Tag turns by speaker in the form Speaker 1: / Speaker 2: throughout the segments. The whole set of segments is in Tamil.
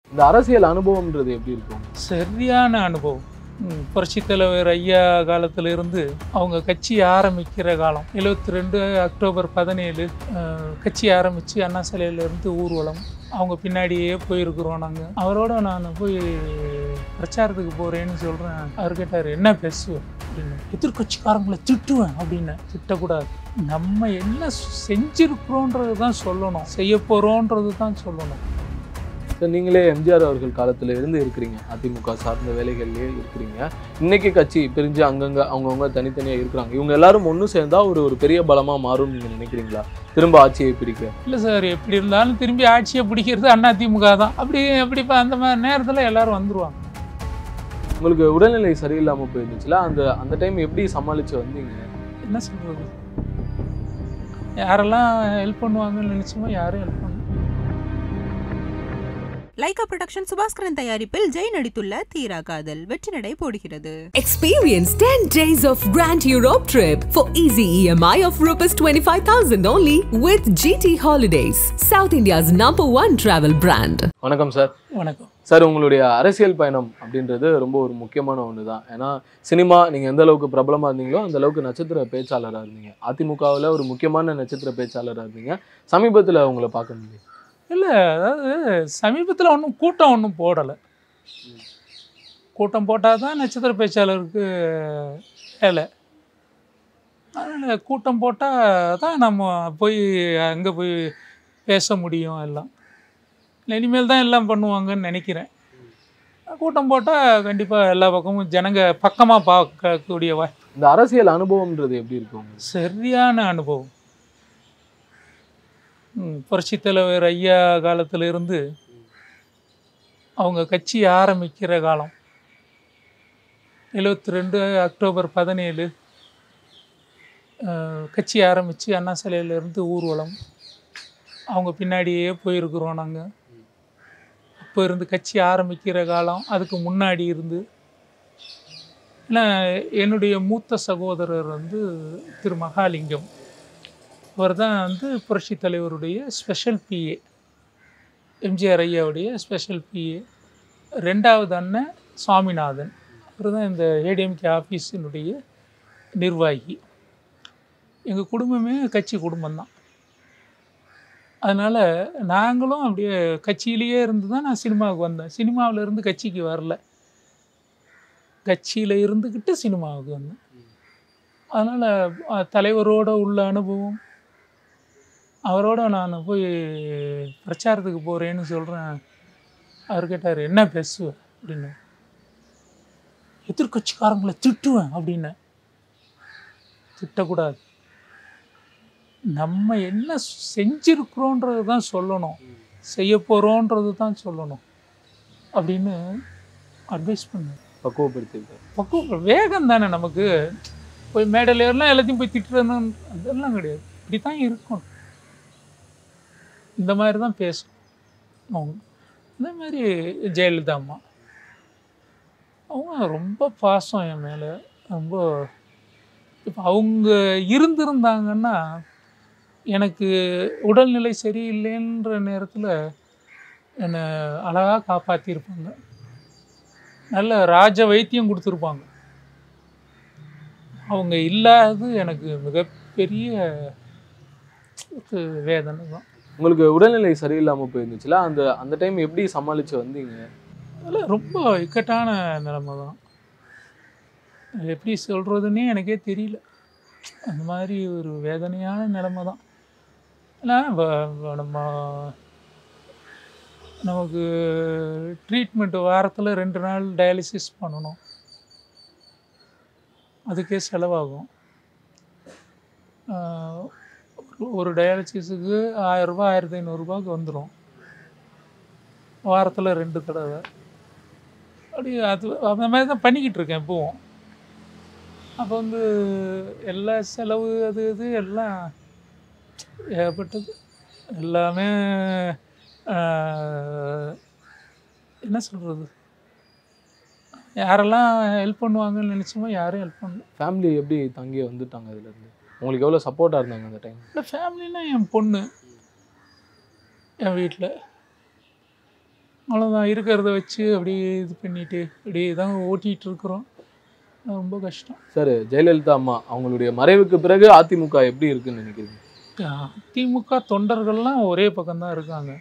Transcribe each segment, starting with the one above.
Speaker 1: இந்த அரசியல் அனுபவம்ன்றது எப்படி இருக்கும்
Speaker 2: சரியான அனுபவம் ம், புரட்சித் தலைவர் ஐயா காலத்துல இருந்து அவங்க கட்சி ஆரம்பிக்கிற காலம் எழுபத்தி ரெண்டு அக்டோபர் பதினேழு அஹ், கட்சி ஆரம்பித்து அண்ணா சிலையிலேருந்து ஊர்வலம் அவங்க பின்னாடியே போயிருக்கிறோம் நாங்கள் அவரோட நான் போய் பிரச்சாரத்துக்கு போகிறேன்னு சொல்கிறேன் அவர் கேட்டார் என்ன பேசுவேன் அப்படின்னு எதிர்கட்சிக்காரங்களை திட்டுவேன் அப்படின்னு திட்டக்கூடாது நம்ம என்ன செஞ்சிருக்கிறோன்றது தான் சொல்லணும் செய்ய போகிறோன்றது தான் சொல்லணும்
Speaker 1: சார் நீங்களே எம்ஜிஆர் அவர்கள் காலத்துல இருந்து இருக்கிறீங்க அதிமுக சார்ந்த வேலைகள்லயே இருக்கிறீங்க இன்னைக்கு கட்சி பிரிஞ்சு அங்கங்க அவங்கவுங்க தனித்தனியா இருக்கிறாங்க இவங்க எல்லாரும் ஒன்று சேர்ந்தா ஒரு ஒரு பெரிய பலமா மாறும் நீங்க நினைக்கிறீங்களா திரும்ப ஆட்சியை பிடிக்க
Speaker 2: இல்லை சார் எப்படி இருந்தாலும் திரும்பி ஆட்சியை பிடிக்கிறது அண்ணா திமுக தான் அப்படி அப்படி இப்ப அந்த மாதிரி நேரத்தில் எல்லாரும் வந்துருவாங்க
Speaker 1: உங்களுக்கு உடல்நிலை சரியில்லாம போயிருந்துச்சுல அந்த அந்த டைம் எப்படி சமாளிச்சு வந்தீங்க
Speaker 2: என்ன சொல்கிறது யாரெல்லாம் ஹெல்ப் பண்ணுவாங்கன்னு நினச்சோமோ யாரும் ஹெல்ப் பண்ண
Speaker 3: லைகா புரொடக்ஷன் சுபாஸ்கரன் தயாரிப்பில் ஜெய் நடித்துள்ள தீரா காதல் வெற்றி நடை போடுகிறது
Speaker 4: Experience 10 days of Grand Europe trip for easy EMI of Rs 25,000 only with GT Holidays, South India's number one travel brand.
Speaker 1: வணக்கம் சார்
Speaker 2: வணக்கம்
Speaker 1: சார் உங்களுடைய அரசியல் பயணம் அப்படின்றது ரொம்ப ஒரு முக்கியமான ஒன்று தான் ஏன்னா சினிமா நீங்கள் எந்த அளவுக்கு பிரபலமாக இருந்தீங்களோ அந்த அளவுக்கு நட்சத்திர பேச்சாளராக இருந்தீங்க அதிமுகவில் ஒரு முக்கியமான நட்சத்திர பேச்சாளராக இருந்தீங்க சமீபத்தில் உங்களை பார்க்க முடியும்
Speaker 2: இல்லை அதாவது சமீபத்தில் ஒன்றும் கூட்டம் ஒன்றும் போடலை கூட்டம் போட்டால் தான் நட்சத்திர பேச்சாளருக்கு வேலை அதனால் கூட்டம் போட்டால் தான் நம்ம போய் அங்கே போய் பேச முடியும் எல்லாம் இல்லை இனிமேல் தான் எல்லாம் பண்ணுவாங்கன்னு நினைக்கிறேன் கூட்டம் போட்டால் கண்டிப்பாக எல்லா பக்கமும் ஜனங்க பக்கமாக பார்க்கக்கூடிய வாய்
Speaker 1: இந்த அரசியல் அனுபவம்ன்றது எப்படி இருக்கும் உங்களுக்கு?
Speaker 2: சரியான அனுபவம் ம், புரட்சித் தலைவர் ஐயா காலத்துல இருந்து அவங்க கட்சி ஆரம்பிக்கிற காலம் எழுபத்தி ரெண்டு அக்டோபர் பதினேழு அஹ், கட்சி ஆரம்பித்து அண்ணா சிலையிலேருந்து ஊர்வலம் அவங்க பின்னாடியே போயிருக்கிறோம் நாங்கள் அப்போ இருந்து கட்சி ஆரம்பிக்கிற காலம் அதுக்கு முன்னாடி இருந்து ஏன்னா என்னுடைய மூத்த சகோதரர் வந்து திரு மகாலிங்கம் அவர் தான் வந்து புரட்சி தலைவருடைய ஸ்பெஷல் பிஏ எம்ஜிஆர் ஐயாவுடைய ஸ்பெஷல் பிஏ ரெண்டாவது அண்ணன் சுவாமிநாதன் அவர் தான் இந்த ஏடிஎம்கே ஆஃபீஸினுடைய நிர்வாகி எங்கள் குடும்பமே கட்சி குடும்பம்தான் அதனால் நாங்களும் அப்படியே கட்சியிலேயே இருந்து தான் நான் சினிமாவுக்கு வந்தேன் சினிமாவில் இருந்து கட்சிக்கு வரல கட்சியில் இருந்துக்கிட்டு சினிமாவுக்கு வந்தேன் அதனால் தலைவரோட உள்ள அனுபவம் அவரோட நான் போய் பிரச்சாரத்துக்கு போகிறேன்னு சொல்கிறேன் அவர் கேட்டார் என்ன பேசுவேன் அப்படின்னு எதிர்கட்சிக்காரங்களை திட்டுவேன் அப்படின்னு திட்டக்கூடாது நம்ம என்ன செஞ்சிருக்கிறோன்றது தான் சொல்லணும் செய்ய போகிறோன்றது தான் சொல்லணும் அப்படின்னு அட்வைஸ் பண்ணேன்
Speaker 1: பக்குவப்படுத்திருக்காரு
Speaker 2: பக்குவம் வேகம் தானே நமக்கு போய் மேடையில் ஏறலாம் எல்லாத்தையும் போய் திட்டுறணும் அதெல்லாம் கிடையாது இப்படி தான் இருக்கணும் இந்த மாதிரி தான் பேசணும் அவங்க இந்த மாதிரி ஜெயலலிதா அம்மா அவங்க ரொம்ப பாசம் என் மேலே ரொம்ப இப்போ அவங்க இருந்திருந்தாங்கன்னா எனக்கு உடல்நிலை சரியில்லைன்ற நேரத்தில் என்னை அழகாக காப்பாற்றிருப்பாங்க நல்ல ராஜ வைத்தியம் கொடுத்துருப்பாங்க அவங்க இல்லாதது எனக்கு மிகப்பெரிய ஒரு வேதனை தான்
Speaker 1: உங்களுக்கு உடல்நிலை சரியில்லாம போயிருந்துச்சுல அந்த அந்த டைம் எப்படி சமாளிச்சு வந்தீங்க
Speaker 2: அதெல்லாம் ரொம்ப இக்கட்டான நிலைமை தான் அது எப்படி சொல்கிறதுன்னே எனக்கே தெரியல அந்த மாதிரி ஒரு வேதனையான நிலைமை தான் ஏன்னா வ- வ- நம்ம நமக்கு ட்ரீட்மெண்ட் வாரத்தில் ரெண்டு நாள் டயாலிசிஸ் பண்ணணும் அதுக்கே செலவாகும் ஆஹ் ஒரு- ஒரு டயாலிசிஸுக்கு ஆயிரரூபா ஆயிரத்தி ஐநூறுரூபாய்க்கு வந்துடும் வாரத்தில் ரெண்டு தடவை அப்படி அது அந்த மாதிரி தான் பண்ணிக்கிட்டு இருக்கேன் இப்போவும் அப்போ வந்து எல்லா செலவு அது இது எல்லாம் ஏகப்பட்டது எல்லாமே ஆஹ், என்ன சொல்கிறது யாரெல்லாம் ஹெல்ப் பண்ணுவாங்கன்னு நினச்சோமோ யாரும் ஹெல்ப் பண்ணல
Speaker 1: ஃபேமிலி எப்படி தங்கி வந்துட்டாங்க இதுல இருந்து உங்களுக்கு எவ்வளவு சப்போர்ட்டா இருந்தாங்க அந்த டைம்
Speaker 2: இல்லை ஃபேமிலினா என் பொண்ணு என் வீட்டில் அவ்வளோதான் இருக்கிறத வச்சு அப்படியே இது பண்ணிட்டு அப்படியே தான் ஓட்டிகிட்டு இருக்கிறோம் ரொம்ப கஷ்டம்
Speaker 1: சார் ஜெயலலிதா அம்மா அவங்களுடைய மறைவுக்கு பிறகு அதிமுக எப்படி இருக்குன்னு நினைக்கிறீங்க
Speaker 2: திமுக தொண்டர்கள்லாம் ஒரே பக்கம்தான் இருக்காங்க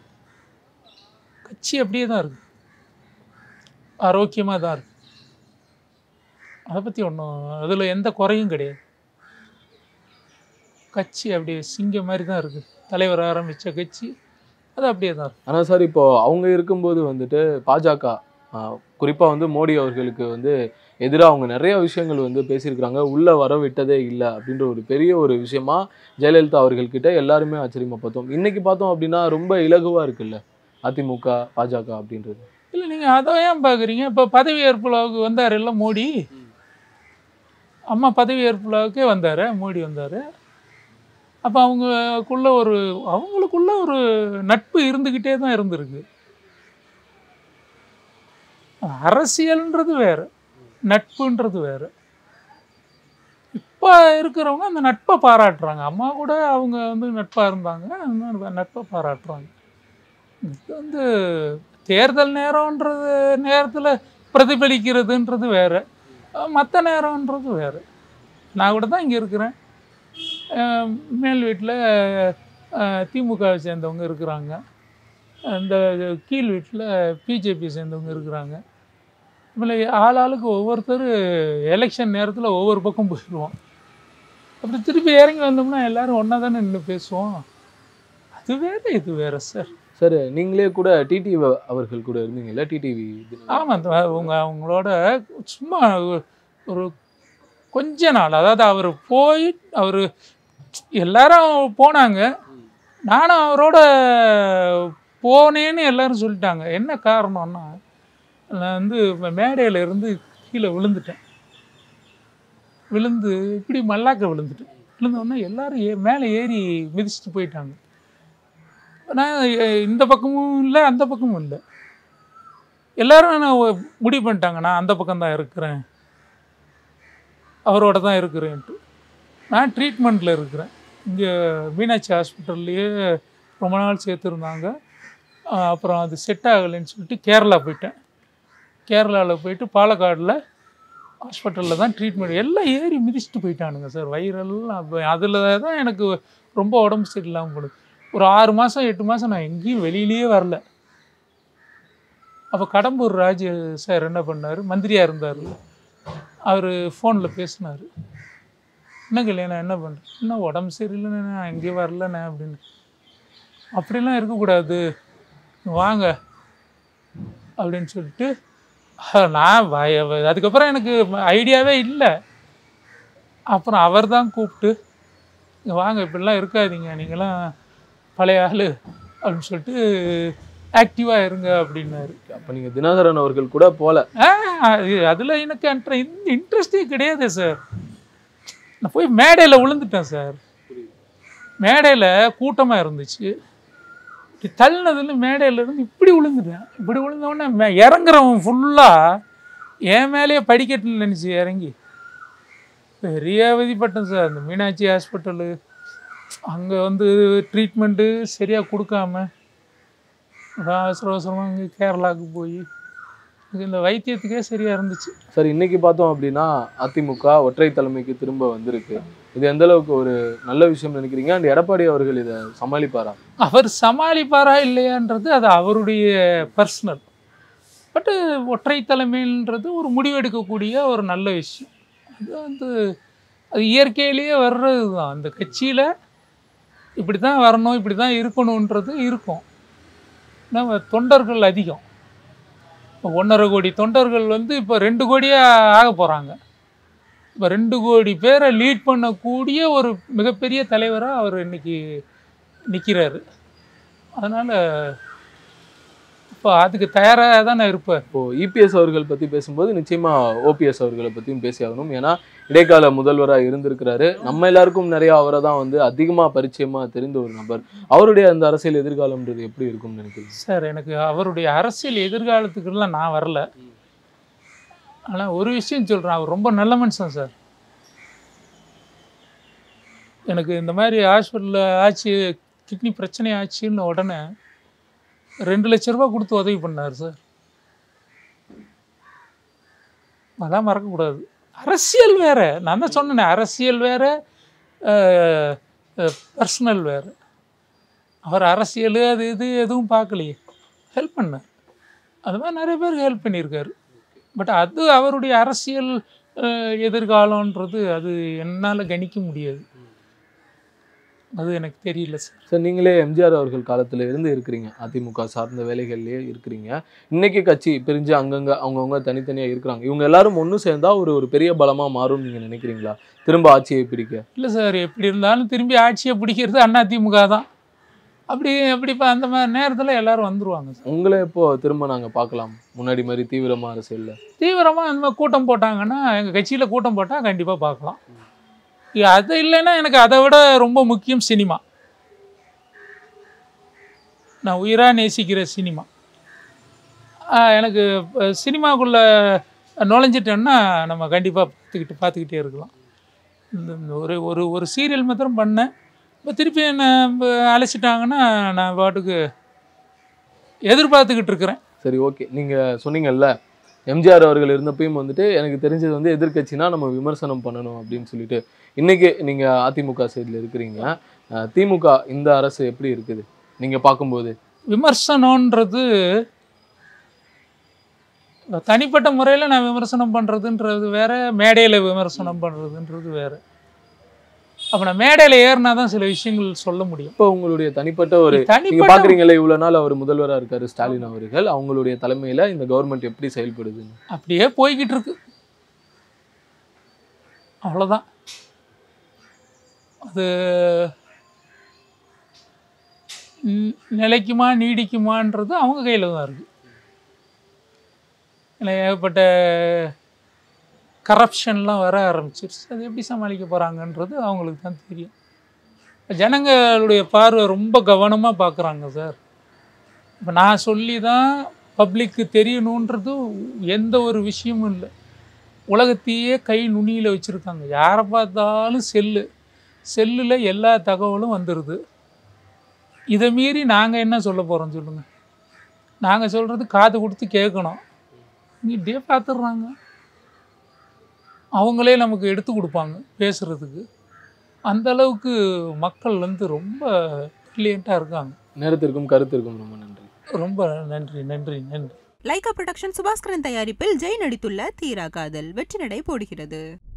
Speaker 2: கட்சி அப்படியே தான் இருக்கு ஆரோக்கியமாக தான் இருக்கு அதை பற்றி ஒன்றும் அதில் எந்த குறையும் கிடையாது கட்சி அப்படியே சிங்கம் மாதிரி தான் இருக்குது தலைவர் ஆரம்பித்த கட்சி அது அப்படியே தான் இருக்கு
Speaker 1: ஆனா சார் இப்போ அவங்க இருக்கும்போது வந்துட்டு பாஜக ஆஹ், குறிப்பா வந்து மோடி அவர்களுக்கு வந்து எதிராக அவங்க நிறைய விஷயங்கள் வந்து பேசியிருக்கிறாங்க உள்ள வர விட்டதே இல்லை அப்படின்ற ஒரு பெரிய ஒரு விஷயமா ஜெயலலிதா அவர்கள்கிட்ட எல்லாருமே ஆச்சரியமா பார்த்தோம் இன்னைக்கு பார்த்தோம் அப்படின்னா ரொம்ப இலகுவா இருக்குல்ல அதிமுக பாஜக அப்படின்றது
Speaker 2: இல்லை நீங்கள் அதை ஏன் பார்க்குறீங்க இப்போ பதவி ஏற்பு விழாவுக்கு வந்தார் இல்லை மோடி அம்மா பதவி ஏற்பு விழாவுக்கே வந்தார் மோடி வந்தார் அப்போ அவங்களுக்குள்ள ஒரு அவங்களுக்குள்ள ஒரு நட்பு இருந்துக்கிட்டே தான் இருந்திருக்கு அரசியல்ன்றது வேறு நட்புன்றது வேறு இப்போ இருக்கிறவங்க அந்த நட்பை பாராட்டுறாங்க அம்மா கூட அவங்க வந்து நட்பாக இருந்தாங்க அந்த நட்பை பாராட்டுறாங்க இது வந்து தேர்தல் நேரம்ன்றது நேரத்தில் பிரதிபலிக்கிறதுன்றது வேறு மற்ற நேரம்ன்றது வேறு நான் கூட தான் இங்கே இருக்கிறேன் அஹ் மேல் வீட்டில் திமுகவை சேர்ந்தவங்க இருக்கிறாங்க இந்த கீழ் வீட்டில் பிஜேபி சேர்ந்தவங்க இருக்கிறாங்க இதில் ஆள் ஆளுக்கு ஒவ்வொருத்தர் எலெக்ஷன் நேரத்தில் ஒவ்வொரு பக்கம் போயிடுவோம் அப்படி திருப்பி இறங்கி வந்தோம்னா எல்லாரும் ஒன்றா தானே நின்று பேசுவோம் அது வேறு இது வேறு சார்
Speaker 1: சார் நீங்களே கூட டிடிவி அவர்கள் கூட இருந்தீங்கல்ல டிடிவி
Speaker 2: ஆமாம் அவங்க அவங்களோட சும்மா ஒரு- ஒரு கொஞ்ச நாள் அதாவது அவர் போய் அவர் எல்லாரும் போனாங்க நானும் அவரோட போனேன்னு எல்லாரும் சொல்லிட்டாங்க என்ன காரணம்னா நான் வந்து மேடையில் இருந்து கீழே விழுந்துட்டேன் விழுந்து இப்படி மல்லாக்க விழுந்துட்டேன் விழுந்தோடனே எல்லாரும் ஏ மேலே ஏறி மிதிச்சுட்டு போயிட்டாங்க நான் எ- இந்த பக்கமும் இல்லை அந்த பக்கமும் இல்லை எல்லாரும் நான் ஒ- முடிவு பண்ணிட்டாங்க நான் அந்த பக்கம் தான் இருக்கிறேன் அவரோட தான் இருக்கிறேன்ட்டு நான் ட்ரீட்மெண்ட்டில் இருக்கிறேன் இங்கே மீனாட்சி ஹாஸ்பிட்டல்லையே ரொம்ப நாள் சேர்த்துருந்தாங்க ஆஹ் அப்புறம் அது செட் ஆகலைன்னு சொல்லிட்டு கேரளா போயிட்டேன் கேரளாவில் போயிட்டு பாலக்காடில் ஹாஸ்பிட்டலில் தான் ட்ரீட்மெண்ட் எல்லாம் ஏறி மிதிச்சுட்டு போயிட்டானுங்க சார் வயிறெல்லாம் அதில் தான் எனக்கு ரொம்ப உடம்பு சரியில்லாமல் போடுது ஒரு ஆறு மாதம் எட்டு மாதம் நான் எங்கேயும் வெளியிலேயே வரல அப்போ கடம்பூர் ராஜு சார் என்ன பண்ணார் மந்திரியாக இருந்தார் அவர் ஃபோனில் பேசினார் என்ன கல்யாணம் என்ன பண்ணுறேன் என்ன உடம்பு சரியில்லைண்ணே நான் எங்கேயும் வரலண்ணே அப்படின்னு அப்படிலாம் இருக்கக்கூடாது வாங்க அப்படின்னு சொல்லிட்டு அஹ், நான் வய- அதுக்கப்புறம் எனக்கு ஐடியாவே இல்லை அப்புறம் அவர் தான் கூப்பிட்டு இங்க வாங்க இப்படிலாம் இருக்காதீங்க நீங்களாம் பழைய ஆள் அப்படின்னு சொல்லிட்டு ஆக்டிவாக இருங்க அப்படின்னாரு
Speaker 1: அப்ப நீங்க தினகரன் அவர்கள் கூட போல
Speaker 2: ஆ, அது அதில் எனக்கு அன்ற இந்த இன்ட்ரெஸ்டே கிடையாது சார் நான் போய் மேடையில் விழுந்துட்டேன் சார் மேடையில் கூட்டமாக இருந்துச்சு இப்படி தள்ளினதுல மேடையில இருந்து இப்படி விழுந்துட்டேன் இப்படி விழுந்தோடனே மே இறங்குறவன் ஃபுல்லாக என் மேலேயே படிக்கட்டுன்னு நினச்சி இறங்கி பெரிய அவதிப்பட்டேன் சார் இந்த மீனாட்சி ஹாஸ்பிட்டலு அங்கே வந்து ட்ரீட்மெண்ட்டு சரியாக கொடுக்காம அதான் அவசர அவசரமாக இங்கே கேரளாவுக்கு போய் எனக்கு இந்த வைத்தியத்துக்கே சரியாக இருந்துச்சு
Speaker 1: சார் இன்னைக்கு பார்த்தோம் அப்படின்னா அதிமுக ஒற்றை தலைமைக்கு திரும்ப வந்திருக்கு இது எந்த அளவுக்கு ஒரு நல்ல விஷயம் நினைக்கிறீங்க அண்ட் எடப்பாடி அவர்கள் இதை சமாளிப்பாரா
Speaker 2: அவர் சமாளிப்பாரா இல்லையான்றது அது அவருடைய பர்சனல் பட்டு ஒற்றை தலைமைன்றது ஒரு முடிவெடுக்கக்கூடிய ஒரு நல்ல விஷயம் அது வந்து அது இயற்கையிலேயே வர்றது தான் அந்த கட்சியில் இப்படி தான் வரணும் இப்படி தான் இருக்கணுன்றது இருக்கும் நம்ம தொண்டர்கள் அதிகம் இப்போ ஒன்றரை கோடி தொண்டர்கள் வந்து இப்போ ரெண்டு கோடியாக ஆக போகிறாங்க இப்போ ரெண்டு கோடி பேரை லீட் பண்ணக்கூடிய ஒரு மிகப்பெரிய தலைவராக அவர் இன்னைக்கு நிற்கிறாரு அதனால் இப்போ அதுக்கு தயாராக தானே இருப்பார்
Speaker 1: இப்போ இபிஎஸ் அவர்கள் பத்தி பேசும்போது நிச்சயமா ஓபிஎஸ் அவர்களை பத்தியும் பேசி ஆகணும் ஏன்னா இடைக்கால முதல்வரா இருந்திருக்கிறாரு நம்ம எல்லாருக்கும் நிறைய அவரை தான் வந்து அதிகமா பரிச்சயமா தெரிந்த ஒரு நபர் அவருடைய அந்த அரசியல் எதிர்காலம்ன்றது எப்படி இருக்கும்னு நினைக்கிறீங்க
Speaker 2: சார் எனக்கு அவருடைய அரசியல் எதிர்காலத்துக்குலாம் நான் வரல ஆனால் ஒரு விஷயம் சொல்கிறேன் அவர் ரொம்ப நல்ல மனுஷன் சார் எனக்கு இந்த மாதிரி ஹாஸ்பிட்டலில் ஆச்சு கிட்னி பிரச்சனை ஆச்சுன்னு உடனே ரெண்டு லட்ச ரூபா கொடுத்து உதவி பண்ணார் சார் அதெல்லாம் மறக்கக்கூடாது அரசியல் வேற நான் தான் சொன்னேனே அரசியல் வேற பர்சனல் வேற அவர் அரசியல் அது இது எதுவும் பார்க்கலையே ஹெல்ப் பண்ணார் அது மாதிரி நிறைய பேருக்கு ஹெல்ப் பண்ணியிருக்காரு பட் அது அவருடைய அரசியல் அஹ், எதிர்காலம்ன்றது அது என்னால் கணிக்க முடியாது அது எனக்கு தெரியல சார்
Speaker 1: சார் நீங்களே எம்ஜிஆர் அவர்கள் காலத்துல இருந்து இருக்கிறீங்க அதிமுக சார்ந்த வேலைகள்லயே இருக்கிறீங்க இன்னைக்கு கட்சி பிரிஞ்சு அங்கங்க அவங்கவுங்க தனித்தனியா இருக்கிறாங்க இவங்க எல்லாரும் ஒன்று சேர்ந்தா ஒரு ஒரு பெரிய பலமா மாறும்னு நீங்க நினைக்கிறீங்களா திரும்ப ஆட்சியை பிடிக்க
Speaker 2: இல்லை சார் எப்படி இருந்தாலும் திரும்பி ஆட்சியை பிடிக்கிறது அதிமுக தான் அப்படி அப்படி இப்போ அந்த மாதிரி நேரத்தில் எல்லாரும் வந்துருவாங்க சார்
Speaker 1: உங்களை எப்போ திரும்ப நாங்க பார்க்கலாம் முன்னாடி மாதிரி தீவிரமா அரசியல்ல
Speaker 2: தீவிரமாக அந்த மாதிரி கூட்டம் போட்டாங்கன்னா எங்கள் கட்சியில் கூட்டம் போட்டால் கண்டிப்பாக பார்க்கலாம் இ- அது இல்லைன்னா எனக்கு அதை விட ரொம்ப முக்கியம் சினிமா நான் உயிராக நேசிக்கிற சினிமா ஆஹ் எனக்கு சினிமாக்குள்ளே நுழைஞ்சிட்டேன்னா நம்ம கண்டிப்பாக பார்த்துக்கிட்டு பார்த்துக்கிட்டே இருக்கலாம் இந்த இந்த ஒரு ஒரு ஒரு சீரியல் மாத்திரம் பண்ணேன் இப்போ திருப்பி என்ன அழைச்சிட்டாங்கன்னா நான் பாட்டுக்கு எதிர்பார்த்துக்கிட்டு இருக்கிறேன்
Speaker 1: சரி ஓகே நீங்க சொன்னீங்கல்ல எம்ஜிஆர் அவர்கள் இருந்தப்பையும் வந்துட்டு எனக்கு தெரிஞ்சது வந்து எதிர்க்கட்சினா நம்ம விமர்சனம் பண்ணணும் அப்படின்னு சொல்லிட்டு இன்னைக்கு நீங்க அதிமுக சைடில் இருக்கிறீங்க அஹ் திமுக இந்த அரசு எப்படி இருக்குது நீங்க பார்க்கும்போது
Speaker 2: விமர்சனன்றது தனிப்பட்ட முறையில் நான் விமர்சனம் பண்ணுறதுன்றது வேற மேடையில் விமர்சனம் பண்ணுறதுன்றது வேற அப்போ நான் மேடையில் ஏறினா தான் சில விஷயங்கள் சொல்ல முடியும்
Speaker 1: இப்போ உங்களுடைய தனிப்பட்ட ஒரு நீங்க
Speaker 2: தனிப்பட்ட
Speaker 1: பாக்குறீங்கல்ல இவ்வளவு நாள் அவர் முதல்வரா இருக்காரு ஸ்டாலின் அவர்கள் அவங்களுடைய தலைமையில இந்த கவர்மெண்ட் எப்படி செயல்படுதுன்னு
Speaker 2: அப்படியே போய்கிட்டு இருக்கு அவ்வளோதான் அது நி- நிலைக்குமா நீடிக்குமான்றது அவங்க கையில் தான் இருக்குது இல்லை ஏகப்பட்ட கரப்ஷன்லாம் வர ஆரம்பிச்சிருச்சு அது எப்படி சமாளிக்க போகிறாங்கன்றது அவங்களுக்கு தான் தெரியும் ஜனங்களுடைய பார்வை ரொம்ப கவனமாக பார்க்குறாங்க சார் இப்போ நான் சொல்லி தான் பப்ளிக்கு தெரியணுன்றது எந்த ஒரு விஷயமும் இல்லை உலகத்தையே கை நுனியில் வச்சுருக்காங்க யாரை பார்த்தாலும் செல்லு செல்லில் எல்லா தகவலும் வந்துடுது இதை மீறி நாங்கள் என்ன சொல்ல போகிறோம் சொல்லுங்கள் நாங்கள் சொல்கிறது காது கொடுத்து கேட்கணும் இப்படியே பார்த்துடுறாங்க அவங்களே நமக்கு எடுத்து கொடுப்பாங்க பேசுகிறதுக்கு அந்த அளவுக்கு மக்கள் வந்து ரொம்ப ப்ரில்லியண்ட்டாக இருக்காங்க
Speaker 1: நேரத்திற்கும் கருத்திற்கும் ரொம்ப நன்றி
Speaker 2: ரொம்ப நன்றி நன்றி நன்றி
Speaker 3: லைகா புரொடக்ஷன் சுபாஸ்கரன் தயாரிப்பில் ஜெய் நடித்துள்ள தீரா காதல் வெற்றி நடை போடுகிறது